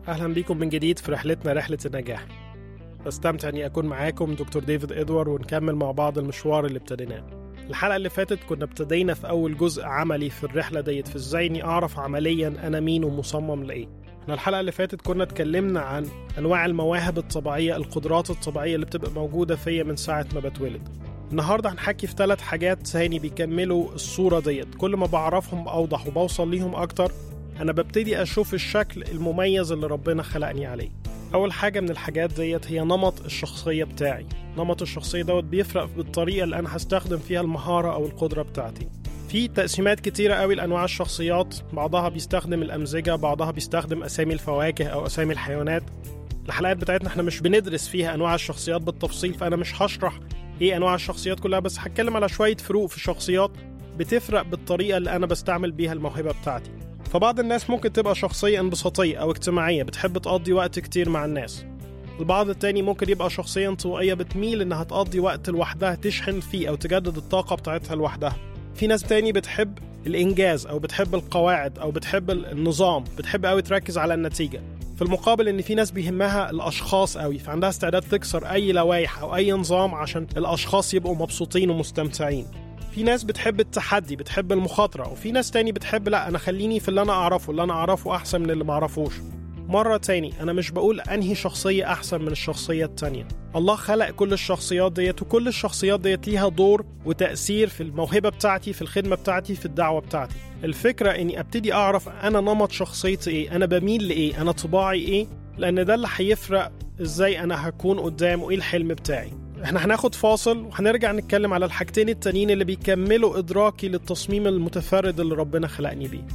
أهلا بيكم من جديد في رحلتنا رحلة النجاح بستمتع إني أكون معاكم دكتور ديفيد إدوار ونكمل مع بعض المشوار اللي ابتديناه الحلقة اللي فاتت كنا ابتدينا في أول جزء عملي في الرحلة ديت في إزاي إني أعرف عمليا أنا مين ومصمم لإيه احنا الحلقة اللي فاتت كنا اتكلمنا عن أنواع المواهب الطبيعية القدرات الطبيعية اللي بتبقى موجودة فيا من ساعة ما بتولد النهاردة هنحكي في ثلاث حاجات تاني بيكملوا الصورة ديت كل ما بعرفهم أوضح وبوصل ليهم أكتر أنا ببتدي أشوف الشكل المميز اللي ربنا خلقني عليه أول حاجة من الحاجات ديت هي نمط الشخصية بتاعي نمط الشخصية دوت بيفرق بالطريقة اللي أنا هستخدم فيها المهارة أو القدرة بتاعتي في تقسيمات كتيرة قوي لأنواع الشخصيات بعضها بيستخدم الأمزجة بعضها بيستخدم أسامي الفواكه أو أسامي الحيوانات الحلقات بتاعتنا احنا مش بندرس فيها أنواع الشخصيات بالتفصيل فأنا مش هشرح إيه أنواع الشخصيات كلها بس هتكلم على شوية فروق في الشخصيات بتفرق بالطريقة اللي أنا بستعمل بيها الموهبة بتاعتي فبعض الناس ممكن تبقى شخصية انبساطية أو اجتماعية بتحب تقضي وقت كتير مع الناس البعض التاني ممكن يبقى شخصية انطوائية بتميل إنها تقضي وقت لوحدها تشحن فيه أو تجدد الطاقة بتاعتها لوحدها في ناس تاني بتحب الإنجاز أو بتحب القواعد أو بتحب النظام بتحب أوي تركز على النتيجة في المقابل إن في ناس بيهمها الأشخاص أوي فعندها استعداد تكسر أي لوائح أو أي نظام عشان الأشخاص يبقوا مبسوطين ومستمتعين في ناس بتحب التحدي بتحب المخاطرة وفي ناس تاني بتحب لا أنا خليني في اللي أنا أعرفه اللي أنا أعرفه أحسن من اللي معرفوش مرة تاني أنا مش بقول أنهي شخصية أحسن من الشخصية التانية الله خلق كل الشخصيات ديت وكل الشخصيات ديت ليها دور وتأثير في الموهبة بتاعتي في الخدمة بتاعتي في الدعوة بتاعتي الفكرة إني أبتدي أعرف أنا نمط شخصيتي إيه أنا بميل لإيه أنا طباعي إيه لأن ده اللي هيفرق إزاي أنا هكون قدام وإيه الحلم بتاعي احنا هناخد فاصل وهنرجع نتكلم على الحاجتين التانيين اللي بيكملوا إدراكي للتصميم المتفرد اللي ربنا خلقني بيه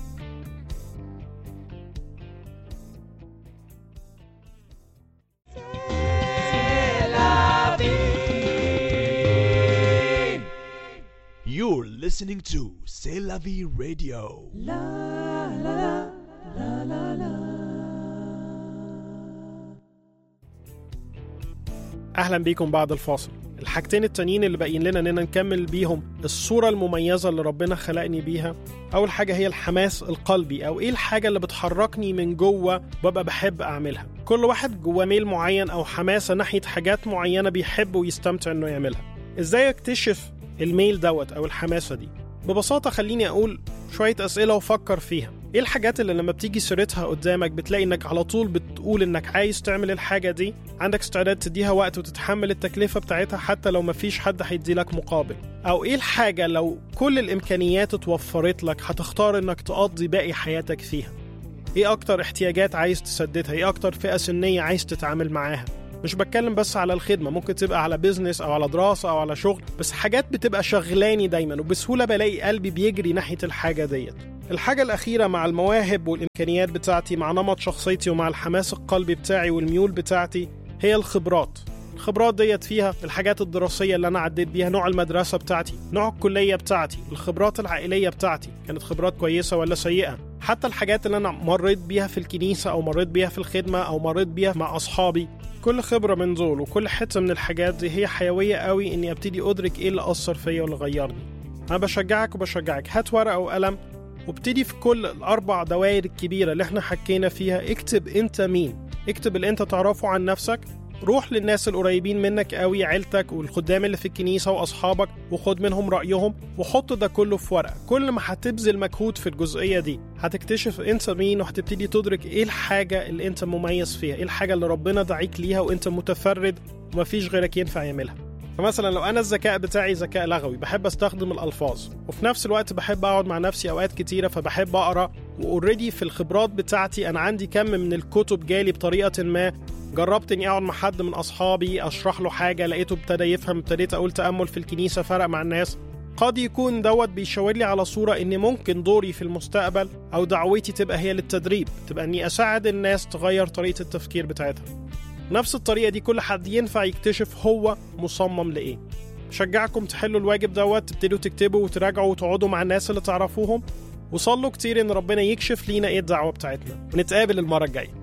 You're listening to C'est la vie radio. اهلا بيكم بعد الفاصل الحاجتين التانيين اللي باقيين لنا اننا نكمل بيهم الصوره المميزه اللي ربنا خلقني بيها اول حاجه هي الحماس القلبي او ايه الحاجه اللي بتحركني من جوه وابقى بحب اعملها كل واحد جواه ميل معين او حماسه ناحيه حاجات معينه بيحب ويستمتع انه يعملها ازاي اكتشف الميل دوت او الحماسه دي ببساطه خليني اقول شويه اسئله وفكر فيها ايه الحاجات اللي لما بتيجي سيرتها قدامك بتلاقي انك على طول بتقول انك عايز تعمل الحاجه دي عندك استعداد تديها وقت وتتحمل التكلفه بتاعتها حتى لو مفيش حد هيدي لك مقابل او ايه الحاجه لو كل الامكانيات اتوفرت لك هتختار انك تقضي باقي حياتك فيها ايه اكتر احتياجات عايز تسددها ايه اكتر فئه سنيه عايز تتعامل معاها مش بتكلم بس على الخدمه ممكن تبقى على بيزنس او على دراسه او على شغل بس حاجات بتبقى شغلاني دايما وبسهوله بلاقي قلبي بيجري ناحيه الحاجه ديت الحاجة الأخيرة مع المواهب والإمكانيات بتاعتي مع نمط شخصيتي ومع الحماس القلبي بتاعي والميول بتاعتي هي الخبرات الخبرات ديت فيها الحاجات الدراسية اللي أنا عديت بيها نوع المدرسة بتاعتي نوع الكلية بتاعتي الخبرات العائلية بتاعتي كانت خبرات كويسة ولا سيئة حتى الحاجات اللي أنا مريت بيها في الكنيسة أو مريت بيها في الخدمة أو مريت بيها مع أصحابي كل خبرة من دول وكل حتة من الحاجات دي هي حيوية قوي إني أبتدي أدرك إيه اللي أثر فيا واللي غيرني أنا بشجعك وبشجعك هات ورقة وقلم وابتدي في كل الأربع دوائر الكبيرة اللي احنا حكينا فيها اكتب انت مين اكتب اللي انت تعرفه عن نفسك روح للناس القريبين منك قوي عيلتك والخدام اللي في الكنيسة وأصحابك وخد منهم رأيهم وحط ده كله في ورقة كل ما هتبذل مجهود في الجزئية دي هتكتشف انت مين وهتبتدي تدرك ايه الحاجة اللي انت مميز فيها ايه الحاجة اللي ربنا دعيك ليها وانت متفرد ومفيش غيرك ينفع يعملها فمثلا لو انا الذكاء بتاعي ذكاء لغوي بحب استخدم الالفاظ وفي نفس الوقت بحب اقعد مع نفسي اوقات كتيره فبحب اقرا واوريدي في الخبرات بتاعتي انا عندي كم من الكتب جالي بطريقه ما جربت اني اقعد مع حد من اصحابي اشرح له حاجه لقيته ابتدى يفهم ابتديت اقول تامل في الكنيسه فرق مع الناس قد يكون دوت بيشاور لي على صورة إن ممكن دوري في المستقبل أو دعوتي تبقى هي للتدريب تبقى إني أساعد الناس تغير طريقة التفكير بتاعتها نفس الطريقة دي كل حد ينفع يكتشف هو مصمم لإيه شجعكم تحلوا الواجب دوت تبتدوا تكتبوا وتراجعوا وتقعدوا مع الناس اللي تعرفوهم وصلوا كتير إن ربنا يكشف لينا إيه الدعوة بتاعتنا ونتقابل المرة الجاية